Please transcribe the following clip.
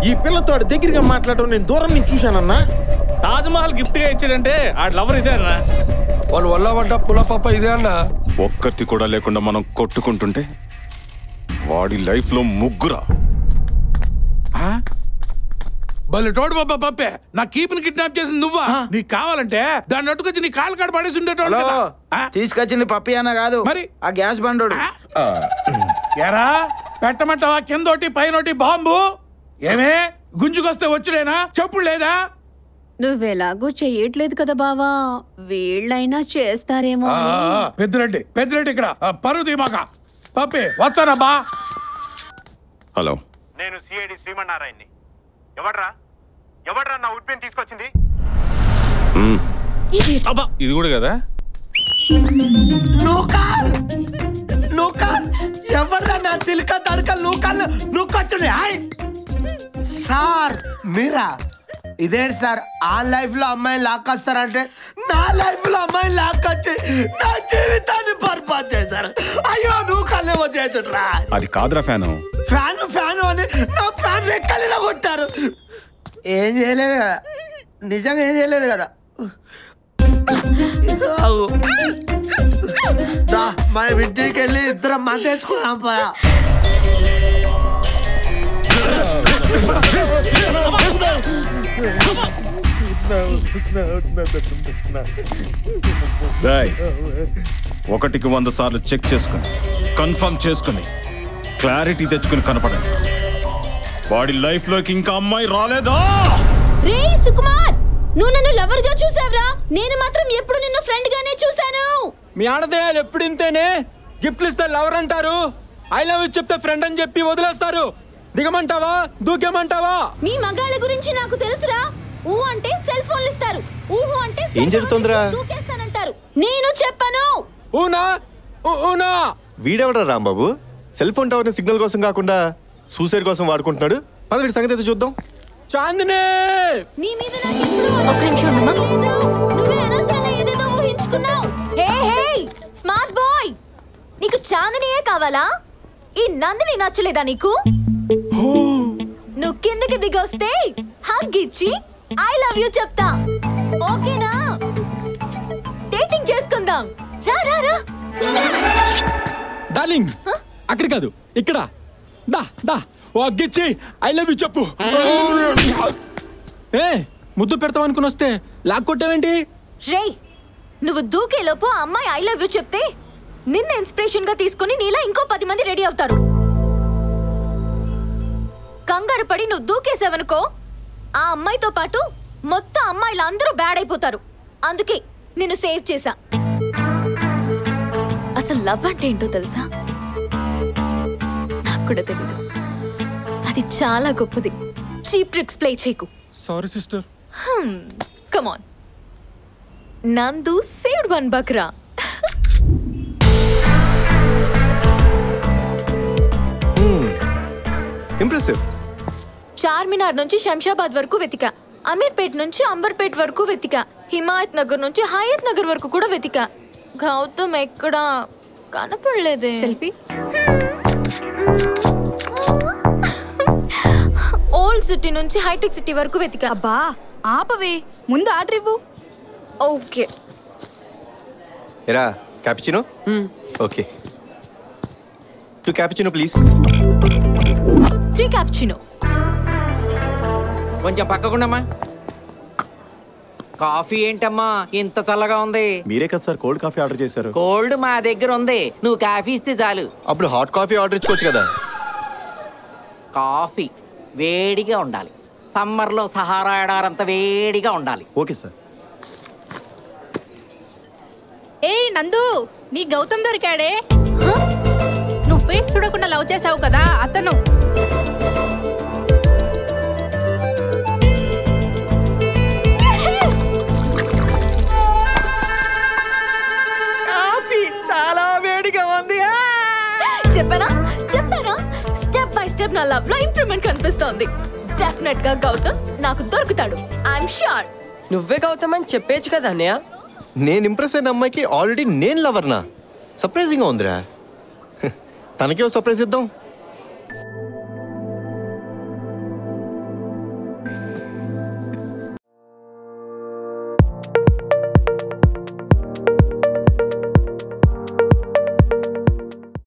ఈ పిల్లతో ఆడు దగ్గరగా మాట్లాడడం నేను దూరం నుంచి చూశానన్నా తాజ్ మహల్ గిఫ్ట్ గా ఇచ్చాడంటే ఆ లవర్ ఇదే అన్న వాళ్ళు వల్ల పడ్డ పులపప్ప ఇదే అన్న ఒక్కటి కూడా లేకుండా మనం కొట్టుకుంటుంటే వాడి లైఫ్ లో ముగ్గురా బలి తోడు బాబా పప్పే నా కీపుని కిడ్నాప్ చేసింది నువ్వా నీకు కావాలంటే దాన్ని అట్టుకొచ్చి నీ కాలు కాడ పడేసి ఉండేటోడు హలో కదా ఆ? తీసుకొచ్చింది పప్పి అన్న కాదు మరి? ఆ గ్యాస్ బండోడు ఎరా పెట్టమంటావా కిందోటి పైనోటి బాంబు ఏమే గుంజుకొస్తే వచ్చుడేనా చెప్పుడు లేదా నువ్వెలాగూ చెయ్యట్లేదు కదా బావా వీళ్ళైనా చేస్తారేమో ఆ, అని. ఆ, పెద్దిరెడ్డి పెద్దిరెడ్డి ఇక్కడ ఆ, పరువు తీమాక పప్పి వస్తానబ్బా హలో నేను సిఐడి శ్రీమన్నారాయణని ఎవడ్రా ఎవడ్రా నా ఉడ్పిని తీసుకొచ్చింది మ్మ్. అబ్బా ఇది కూడా కదా నూకాల్ నూకాల్ ఎవర్రా నా తిలక తడక నూకాల్ నూకొచ్చుని హాయ్ సార్ మీరా ఇదేంటి సార్ ఆ లైఫ్ లో అమ్మాయిని లాక్కొస్తారంటే నా లైఫ్ లో అమ్మాయిని లాక్కొచ్చి నా జీవితాన్ని బర్బాద్ చేశారు అయ్యో నువ్వు కళ్ళేమో చేతుడ్రా అది కాదురా ఫ్యాను ఫ్యాన్ ఫ్యాన్ అని నా ఫ్యాన్ రెక్కలిలో కొట్టారు ఏం చేయలేదు కదా నిజంగా ఏం చేయలేదు కదా ఆగు. దా, మన ఇంటికి వెళ్ళి ఇద్దరం మందేసుకున్నాం పా రేయ్, ఒకటికి వంద సార్లు చెక్ చేసుకుని కన్ఫర్మ్ చేసుకుని క్లారిటీ తెచ్చుకుని కనపడండి వాడి లైఫ్ లోకి ఇంకా అమ్మాయి రాలేదా రే సుకుమార్ నువ్వు నన్ను లవర్ గా చూసావురా నేను మాత్రం ఎప్పుడు నిన్ను ఫ్రెండ్ గానే చూశాను మీ ఆడదేయాలు ఎప్పుడు ఇంతేనే గిఫ్ట్లు ఇస్తే లవర్ అంటారు ఐ లవ్ యూ చెప్తే ఫ్రెండ్ అని చెప్పి వదిలేస్తారు దిగమంటావా దూకేమంటావా మీ మగాళ్ళ గురించి నాకు తెలుసురా ఊ అంటే సెల్ ఫోన్లు ఇస్తారు ఊహు అంటే సెల్ ఏం జరుగుతోందిరా? ఫోన్లు దూకేస్తానంటారు నేను చెప్పను ఊనా ఊ- ఊనా వీడెవడా రాంబాబు సెల్ ఫోన్ టవర్ని సిగ్నల్ కోసం కాకుండా సూసైడ్ కోసం వాడుకుంటున్నాడు పద వీడి సంగతి అయితే చూద్దాం చాందిని నీ మీద నాకు ఎప్పుడూ అనుమానం లేదు. నువ్వే అనవసరంగా ఏదేదో ఊహించుకున్నావు హే హే స్మార్ట్ బాయ్ నీకు చాందనియే కావాలా ఈ నందిని నచ్చలేదా నీకు నువ్వు కిందకి దిగొస్తే హగ్ ఇచ్చి ఐ లవ్ యూ చెప్తా ఓకేనా డేటింగ్ చేసుకుందాం రా రా రా డార్లింగ్ అక్కడ కాదు ఇక్కడ దా దా ఓ అగ్గిచ్చి ఐ లవ్ యూ చెప్పు ఏ ముద్దు పెడతాం అనుకుని వస్తే లాక్ కొట్టావేంటి రేయ్ నువ్వు దూకేలోపు ఆ అమ్మాయి ఐ లవ్ యూ చెప్తే నిన్న ఇన్స్పిరేషన్ గా తీసుకుని నీలా ఇంకో పది మంది రెడీ అవుతారు కంగారు పడి నువ్వు దూకేసావనుకో ఆ అమ్మాయితో పాటు మొత్తం అమ్మాయిలు అందరూ బ్యాడ్ అయిపోతారు అందుకే నిన్ను సేవ్ చేశా అసలు లవ్ అంటే ఏంటో తెలుసా నాకు కూడా తెలీదు అది చాలా గొప్పది చీప్ ట్రిక్స్ ప్లే చేయకు sorry sister come on Nandu saved one బక్రా ఇంప్రెసివ్ చార్మినార్ నుంచి శంషాబాద్ వరకు వెతికా అమీర్పేట్ నుంచి అంబర్పేట్ వరకు వెతికా హిమాయత్ నగర్ నుంచి హయత్ నగర్ వరకు కూడా వెతికా గౌతమ్ ఎక్కడ కనపడలేదే సెల్ఫీ ఓల్డ్ సిటీ నుంచి హైటెక్ సిటీ వరకు వెతికా అబ్బా ఆపవే ముందు ఆర్డర్ ఇవ్వు ఓకే ఎరా cappuccino okay two cappuccino please three cappuccino కొంచెం పక్కకుండమ్మా కాఫీ ఏంటమ్మా ఇంత చల్లగా ఉంది మీరే కదా సార్ కోల్డ్ కాఫీ ఆర్డర్ చేశారు కోల్డ్ మా దగ్గర ఉంది నువ్వు కాఫీ ఇస్తే చాలు అప్పుడు హాట్ కాఫీ ఆర్డర్ ఇచ్చుకోవచ్చు కదా కాఫీ వేడిగా ఉండాలి సమ్మర్లో సహారా ఎడారంత వేడిగా ఉండాలి ఓకే సార్ ఏయ్ నందు నీ గౌతమ్ దొరికాడే నువ్వు ఫేస్ చూడకుండా లవ్ చేసావు కదా అతను కాఫీ చాలా వేడిగా ఉంది చెప్పానా చెప్పానా స్టెప్ బై స్టెప్ నా లవ్ లో ఇంప్రూవ్మెంట్ కనిపిస్తోంది డెఫినెట్ గా గౌతమ్ నాకు దొరుకుతాడు ఐఎమ్ షూర్ నువ్వే గౌతమ్ అని చెప్పేచ్చు కదా అన్నయ్య నేను ఇంప్రెస్ అయిన అమ్మాయికి ఆల్రెడీ నేను లవర్నా సర్ప్రైజింగ్గా ఉందిరా తనకే ఓ సర్ప్రైజ్ ఇద్దాం